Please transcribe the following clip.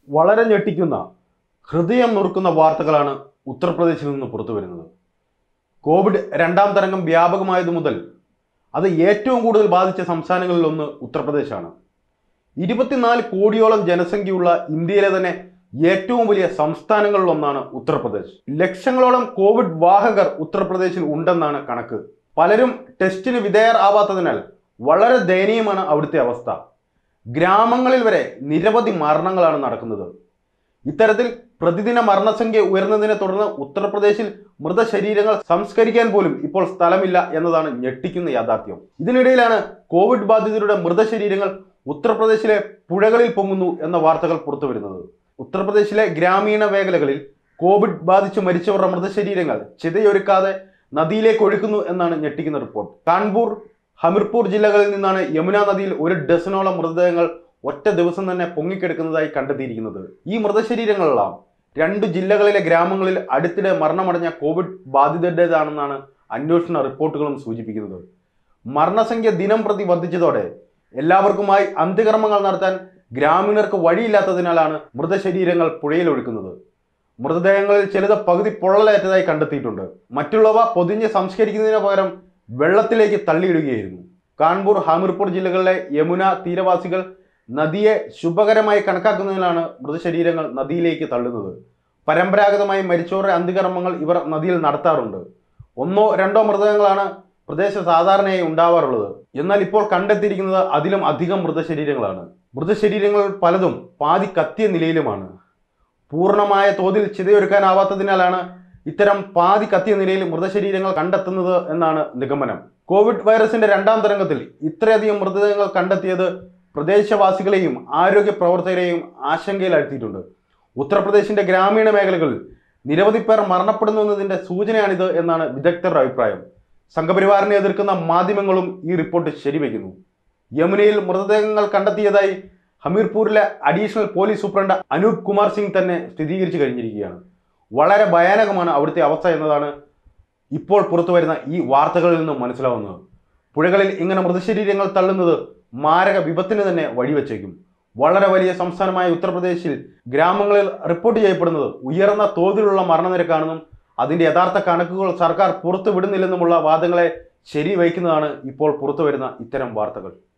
വളരെ ഞെട്ടിക്കുന്ന ഹൃദയം നുറുക്കുന്ന വാർത്തകളാണ് ഉത്തർപ്രദേശിൽ നിന്ന് പുറത്തു വരുന്നത് കോവിഡ് രണ്ടാം തരംഗം വ്യാപകമായതു മുതൽ അത് ഏറ്റവും കൂടുതൽ ബാധിച്ച സംസ്ഥാനങ്ങളിലൊന്ന് ഉത്തർപ്രദേശാണ് ഇരുപത്തിനാല് കോടിയോളം ജനസംഖ്യയുള്ള ഇന്ത്യയിലെ തന്നെ ഏറ്റവും വലിയ സംസ്ഥാനങ്ങളിലൊന്നാണ് ഉത്തർപ്രദേശ് ലക്ഷങ്ങളോളം കോവിഡ് വാഹകർ ഉത്തർപ്രദേശിൽ ഉണ്ടെന്നാണ് കണക്ക് പലരും ടെസ്റ്റിന് വിധേയർ ആവാത്തതിനാൽ വളരെ ദയനീയമാണ് അവിടുത്തെ അവസ്ഥ ഗ്രാമങ്ങളിൽ വരെ നിരവധി മരണങ്ങളാണ് നടക്കുന്നത് ഇത്തരത്തിൽ പ്രതിദിന മരണസംഖ്യ ഉയർന്നതിനെ തുടർന്ന് ഉത്തർപ്രദേശിൽ മൃതശരീരങ്ങൾ സംസ്കരിക്കാൻ പോലും ഇപ്പോൾ സ്ഥലമില്ല എന്നതാണ് ഞെട്ടിക്കുന്ന യാഥാർത്ഥ്യം ഇതിനിടയിലാണ് കോവിഡ് ബാധിതരുടെ മൃതശരീരങ്ങൾ ഉത്തർപ്രദേശിലെ പുഴകളിൽ പൊങ്ങുന്നു എന്ന വാർത്തകൾ പുറത്തുവരുന്നത് ഉത്തർപ്രദേശിലെ ഗ്രാമീണ മേഖലകളിൽ കോവിഡ് ബാധിച്ച് മരിച്ചവരുടെ മൃതശരീരങ്ങൾ ചിതയൊരുക്കാതെ നദിയിലേക്ക് ഒഴുക്കുന്നു എന്നാണ് ഞെട്ടിക്കുന്ന റിപ്പോർട്ട് കാൺപൂർ ഹമിർപൂർ ജില്ലകളിൽ നിന്നാണ് യമുന നദിയിൽ ഒരു ഡസനോളം മൃതദേഹങ്ങൾ ഒറ്റ ദിവസം തന്നെ പൊങ്ങിക്കിടക്കുന്നതായി കണ്ടെത്തിയിരിക്കുന്നത് ഈ മൃതശരീരങ്ങളെല്ലാം രണ്ട് ജില്ലകളിലെ ഗ്രാമങ്ങളിൽ അടുത്തിടെ മരണമടഞ്ഞ കോവിഡ് ബാധിതരുടേതാണെന്നാണ് അന്വേഷണ റിപ്പോർട്ടുകളും സൂചിപ്പിക്കുന്നത് മരണസംഖ്യ ദിനം പ്രതി വർദ്ധിച്ചതോടെ എല്ലാവർക്കുമായി അന്ത്യകർമ്മങ്ങൾ നടത്താൻ ഗ്രാമീണർക്ക് വഴിയില്ലാത്തതിനാലാണ് മൃതശരീരങ്ങൾ പുഴയിലൊഴുക്കുന്നത് മൃതദേഹങ്ങളിൽ ചിലത് പകുതി പൊള്ളലേറ്റതായി കണ്ടെത്തിയിട്ടുണ്ട് മറ്റുള്ളവ പൊതിഞ്ഞ് സംസ്കരിക്കുന്നതിന് പകരം വെള്ളത്തിലേക്ക് തള്ളിയിടുകയായിരുന്നു കാൺപൂർ ഹാമിർപൂർ ജില്ലകളിലെ യമുന തീരവാസികൾ നദിയെ ശുഭകരമായി കണക്കാക്കുന്നതിനാണ് മൃതശരീരങ്ങൾ നദിയിലേക്ക് തള്ളുന്നത് പരമ്പരാഗതമായി മരിച്ചവരുടെ അന്ത്യകർമ്മങ്ങൾ ഇവർ നദിയിൽ നടത്താറുണ്ട് ഒന്നോ രണ്ടോ മൃതദേഹങ്ങളാണ് പ്രദേശം സാധാരണയായി ഉണ്ടാവാറുള്ളത് എന്നാൽ ഇപ്പോൾ കണ്ടെത്തിയിരിക്കുന്നത് അതിലും അധികം മൃതശരീരങ്ങളാണ് മൃതശരീരങ്ങൾ പലതും പാതി കത്തിയ നിലയിലുമാണ് പൂർണ്ണമായ തോതിൽ ചിതയൊരുക്കാനാവാത്തതിനാലാണ് ഇത്തരം പാതി കത്തിയ നിലയിൽ മൃതശരീരങ്ങൾ കണ്ടെത്തുന്നത് എന്നാണ് നിഗമനം കോവിഡ് വൈറസിന്റെ രണ്ടാം തരംഗത്തിൽ ഇത്രയധികം മൃതദേഹങ്ങൾ കണ്ടെത്തിയത് പ്രദേശവാസികളെയും ആരോഗ്യ പ്രവർത്തകരെയും ആശങ്കയിലാഴ്ത്തിയിട്ടുണ്ട് ഉത്തർപ്രദേശിന്റെ ഗ്രാമീണ മേഖലകളിൽ നിരവധി പേർ മരണപ്പെടുന്നു എന്നതിന്റെ സൂചനയാണിത് എന്നാണ് വിദഗ്ധരുടെ അഭിപ്രായം സംഘപരിവാറിനെ എതിർക്കുന്ന മാധ്യമങ്ങളും ഈ റിപ്പോർട്ട് ശരിവയ്ക്കുന്നു യമുനയിൽ മൃതദേഹങ്ങൾ കണ്ടെത്തിയതായി ഹമീർപൂരിലെ additional police superintendent Anoop Kumar Singh തന്നെ സ്ഥിരീകരിച്ചു കഴിഞ്ഞിരിക്കുകയാണ് വളരെ ഭയാനകമാണ് അവിടുത്തെ അവസ്ഥ എന്നതാണ് ഇപ്പോൾ പുറത്തു വരുന്ന ഈ വാർത്തകളിൽ നിന്നും മനസ്സിലാവുന്നത് പുഴകളിൽ ഇങ്ങനെ മൃതശരീരങ്ങൾ തള്ളുന്നത് മാരക വിപത്തിന് തന്നെ വഴിവെച്ചേക്കും വളരെ വലിയ സംസ്ഥാനമായ ഉത്തർപ്രദേശിൽ ഗ്രാമങ്ങളിൽ റിപ്പോർട്ട് ചെയ്യപ്പെടുന്നത് ഉയർന്ന തോതിലുള്ള മരണനിരക്കാണെന്നും അതിന്റെ യഥാർത്ഥ കണക്കുകൾ സർക്കാർ പുറത്തു വിടുന്നില്ലെന്നുമുള്ള വാദങ്ങളെ ശരിവയ്ക്കുന്നതാണ് ഇപ്പോൾ പുറത്തു വരുന്ന ഇത്തരം വാർത്തകൾ